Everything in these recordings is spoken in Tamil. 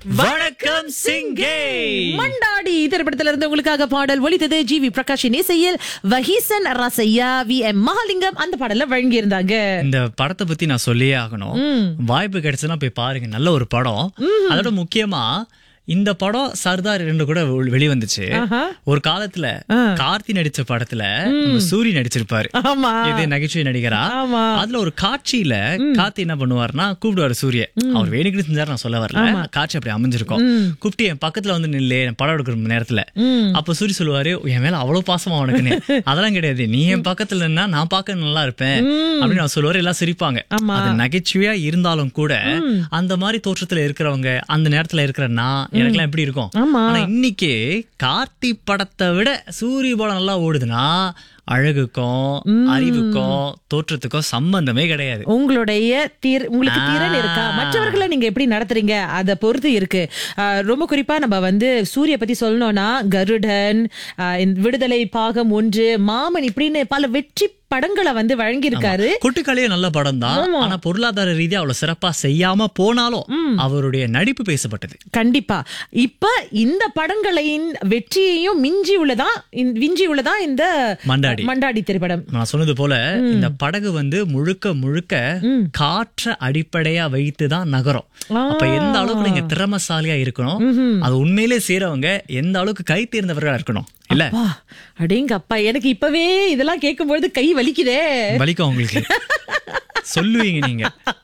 வணக்கம் சிங்கே மண்டாடி திரைப்படத்துல இருந்து உங்களுக்காக பாடல் ஒலித்தது ஜி வி பிரகாஷின் இசையில் வஹீசன் ரசையா வி எம் மகாலிங்கம் அந்த பாடல வழங்கியிருந்தாங்க இந்த படத்தை பத்தி நான் சொல்லியே ஆகணும் வாய்ப்பு கிடைச்சதுன்னா போய் பாருங்க நல்ல ஒரு படம் அதோட முக்கியமா இந்த படம் சர்தார் ரெண்டு கூட வெ- வெளிவந்துச்சு ஆஹா. ஒரு காலத்துல கார்த்தி நடிச்ச படத்துல நம்ம சூரி நடிச்சிருப்பாரு ஆமா இது நகைச்சுவை நடிகரா ஆமா. அதுல ஒரு காட்சியில கார்த்தி என்ன பண்ணுவாருன்னா கூப்பிடுவாரு சூரிய அவர் வேணுக்கு செஞ்சாரு நான் சொல்ல வரல காட்சி அப்படி அமைஞ்சிருக்கும் கூப்பிட்டு என் பக்கத்துல வந்து நில்லு என் படம் எடுக்கிற நேரத்துல அப்ப சூரி சொல்லுவாரு என் மேல அவ்வளவு பாசமா உனக்குன்னு அதெல்லாம் கிடையாது நீ என் பக்கத்துல நின்னா நான் பார்க்க நல்லா இருப்பேன் அப்படின்னு நான் சொல்லுவாரு எல்லாம் சிரிப்பாங்க ஆமா. அது நகைச்சுவையா இருந்தாலும் கூட அந்த மாதிரி தோற்றத்துல இருக்கிறவங்க அந்த நேரத்துல இருக்கிற நான் எனக்கெல்லாம் எப்படி இருக்கும் ஆமா. ஆனா இன்னைக்கு கார்த்தி படத்தை விட சூரிய படம் நல்லா ஓடுதுன்னா அழகுக்கும் அறிவுக்கும் தோற்றத்துக்கும் சம்பந்தமே கிடையாது உங்களுடைய தீர் உங்களுக்கு ஆ. திறன் இருக்கா மற்றவர்களை நீங்க எப்படி நடத்துறீங்க அதை பொறுத்து இருக்கு ஆஹ் ரொம்ப குறிப்பா நம்ம வந்து சூரிய பத்தி சொல்லணும்னா கருடன் ஆஹ் இந்த விடுதலை பாகம் ஒன்று மாமன் இப்படின்னு பல வெற்றி படங்களை வந்து வழங்கியிருக்காரு கொட்டுக்காளியே நல்ல படம் தான் ஆனா பொருளாதார ரீதியா அவ்வளவு சிறப்பா செய்யாம போனாலும் அவருடைய நடிப்பு பேசப்பட்டது கண்டிப்பா இப்ப இந்த படங்களின் வெற்றியையும் மிஞ்சி உள்ளதா இந்த- விஞ்சி உள்ளதா இந்த மண்டாடி. மண்டாடி திரைப்படம் நான் சொன்னது போல இந்த படகு வந்து முழுக்க முழுக்க காற்ற அடிப்படையா வைத்து தான் நகரும் அப்ப எந்த அளவுக்கு நீங்க திறமசாலியா இருக்கணும் அது உண்மையிலே செய்றவங்க எந்த அளவுக்கு கை தேர்ந்தவர்களா இருக்கணும் இல்ல வா அடேங்க அப்பா எனக்கு இப்பவே இதெல்லாம் கேட்கும்பொழுது கை வலிக்குதே வலிக்கும் உங்களுக்கு சொல்லுவீங்க நீங்க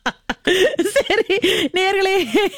சரி நேர்களே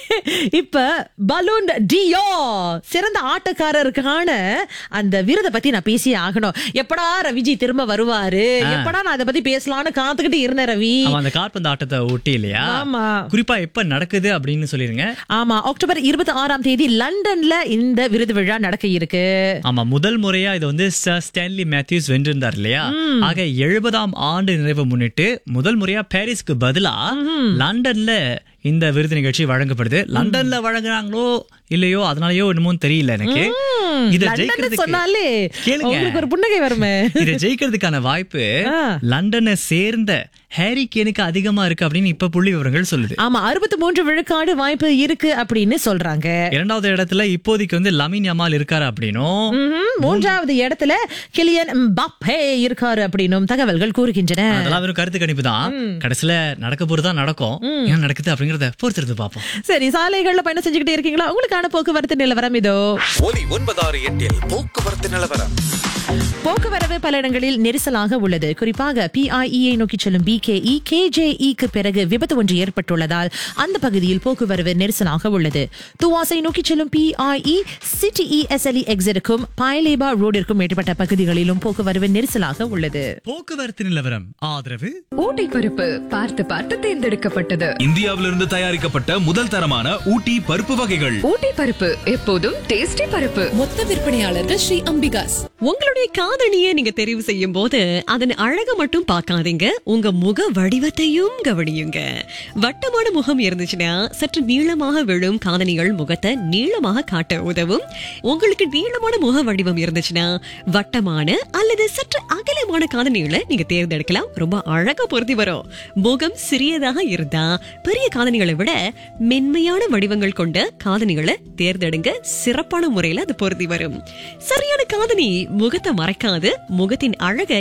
இப்ப பலூன் டியோ சிறந்த ஆட்டக்காரருக்கான அந்த விருதை பத்தி நான் பேசியே ஆகணும் எப்படா ரவிஜி திரும்ப வருவாரு எப்படா நான் அதை பத்தி பேசலாம்னு காத்துக்கிட்டு இருந்தேன் ரவி அவன் அந்த காற்பந்து ஆட்டத்தை ஒட்டி இல்லையா ஆமா குறிப்பா எப்ப நடக்குது அப்படின்னு சொல்லிருங்க ஆமா அக்டோபர் இருபத்தி ஆறாம் தேதி லண்டன்ல இந்த விருது விழா நடக்க இருக்கு ஆமா முதல் முறையா இது வந்து சர் ஸ்டான்லி மேத்யூஸ் வென்றிருந்தார் இல்லையா ஆக எழுபதாம் ஆண்டு நிறைவை முன்னிட்டு முதல் முறையா பாரிஸ்க்கு பதிலா லண்டன்ல இந்த விருது நிகழ்ச்சி வழங்கப்படுது லண்டன்ல வழங்குறாங்களோ இல்லையோ அதனாலயோ என்னமோ தெரியல எனக்கு இத லண்டன் ஜெயிக்கிறதுக்கு சொன்னாலே கேளுங்க. உங்களுக்கு ஒரு புன்னகை வருமே இத ஜெயிக்கிறதுக்கான வாய்ப்பு ஆ. லண்டனை சேர்ந்த ஹாரி கேனுக்கு அதிகமா இருக்கு அப்படின்னு இப்ப புள்ளி விவரங்கள் சொல்லுது ஆமா அறுபத்தி மூன்று விழுக்காடு வாய்ப்பு இருக்கு அப்படின்னு சொல்றாங்க இரண்டாவது இடத்துல இப்போதைக்கு வந்து லமின் யமால் இருக்காரு அப்படின்னும் ம்ஹும். மூன்றாவது இடத்துல கிலியன் பாப்பே இருக்காரு அப்படின்னும் தகவல்கள் கூறுகின்றன அதெல்லாம் வெறும் கருத்து கணிப்பு தான் கடைசியில நடக்க போறதுதான் நடக்கும் என்ன நடக்குது அப்படிங்கறத பொறுத்திருந்து பார்ப்போம் சரி சாலைகள்ல பயணம் செஞ்சுக்கிட்டே இருக்கீங்களா உங்களுக்கான போக்குவரத்து நிலவரம் இதோ ஒலி ஒன்பதாறு எட்டில் போக்குவரத்து நிலவரம் போக்குவரவு பல இடங்களில் நெரிசலாக உள்ளது குறிப்பாக பிஐஇயை நோக்கி செல்லும் பிகேஇ கேஜேஇக்கு பிறகு விபத்து ஒன்று ஏற்பட்டுள்ளதால் அந்த பகுதியில் போக்குவரவு நெரிசலாக உள்ளது துவாசை நோக்கி செல்லும் பிஐஇ சிடிஇ எஸ்எல்இ எக்ஸிற்கும் பாய்லேபா ரோடிற்கும் மேற்பட்ட பகுதிகளிலும் போக்குவரவு நெரிசலாக உள்ளது போக்குவரத்து நிலவரம் ஆதரவு ஊட்டி பருப்பு பார்த்து பார்த்து தேர்ந்தெடுக்கப்பட்டது இந்தியாவிலிருந்து தயாரிக்கப்பட்ட முதல் தரமான ஊட்டி பருப்பு வகைகள் ஊட்டி பருப்பு எப்போதும் டேஸ்டி பருப்பு மொத்த விற்பனையாளர்கள் ஸ்ரீ அம்பிகாஸ் உங்களுடைய காதணியை நீங்க தெரிவு செய்யும் போது அதன் அழக மட்டும் பார்க்காதீங்க உங்க முக வடிவத்தையும் கவனியுங்க வட்டமான முகம் இருந்துச்சுன்னா சற்று நீளமாக விழும் காதணிகள் முகத்தை நீளமாக காட்ட உதவும் உங்களுக்கு நீளமான முக வடிவம் இருந்துச்சுன்னா வட்டமான அல்லது சற்று அகலமான காதணிகளை நீங்க தேர்ந்தெடுக்கலாம் ரொம்ப அழகா பொருத்தி வரும் முகம் சிறியதாக இருந்தா பெரிய காதணிகளை விட மென்மையான வடிவங்கள் கொண்ட காதணிகளை தேர்ந்தெடுங்க சிறப்பான முறையில அது பொருத்தி வரும் சரியான காதணி முகத்தை மறைக்காது முகத்தின் அழகை